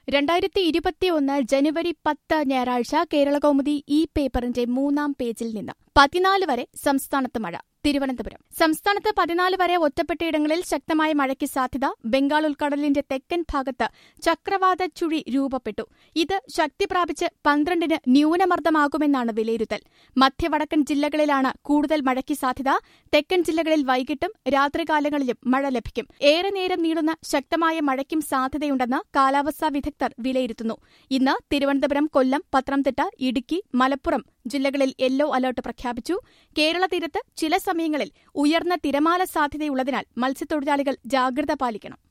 രണ്ടായിരത്തി ഇരുപത്തിയൊന്ന് ജനുവരി പത്ത് ഞായറാഴ്ച കേരളകൗമുദി ഈ പേപ്പറിന്റെ മൂന്നാം പേജിൽ നിന്ന് പതിനാല് വരെ സംസ്ഥാനത്ത് മഴ തിരുവനന്തപുരം സംസ്ഥാനത്ത് പതിനാല് വരെ ഒറ്റപ്പെട്ടയിടങ്ങളിൽ ശക്തമായ മഴയ്ക്ക് സാധ്യത ബംഗാൾ ഉൾക്കടലിന്റെ തെക്കൻ ഭാഗത്ത് ചക്രവാത ചുഴി രൂപപ്പെട്ടു ഇത് ശക്തി പ്രാപിച്ച് പന്ത്രണ്ടിന് ന്യൂനമർദ്ദമാകുമെന്നാണ് വിലയിരുത്തൽ മധ്യവടക്കൻ ജില്ലകളിലാണ് കൂടുതൽ മഴയ്ക്ക് സാധ്യത തെക്കൻ ജില്ലകളിൽ വൈകിട്ടും രാത്രികാലങ്ങളിലും മഴ ലഭിക്കും ഏറെ നേരം നീളുന്ന ശക്തമായ മഴയ്ക്കും സാധ്യതയുണ്ടെന്ന് കാലാവസ്ഥാ വിദഗ്ധർ വിലയിരുത്തുന്നു ഇന്ന് തിരുവനന്തപുരം കൊല്ലം പത്തനംതിട്ട ഇടുക്കി മലപ്പുറം ജില്ലകളിൽ യെല്ലോ അലർട്ട് പ്രഖ്യാപിച്ചു കേരള തീരത്ത് ചില സമയങ്ങളിൽ ഉയർന്ന തിരമാല സാധ്യതയുള്ളതിനാൽ മത്സ്യത്തൊഴിലാളികൾ ജാഗ്രത പാലിക്കണം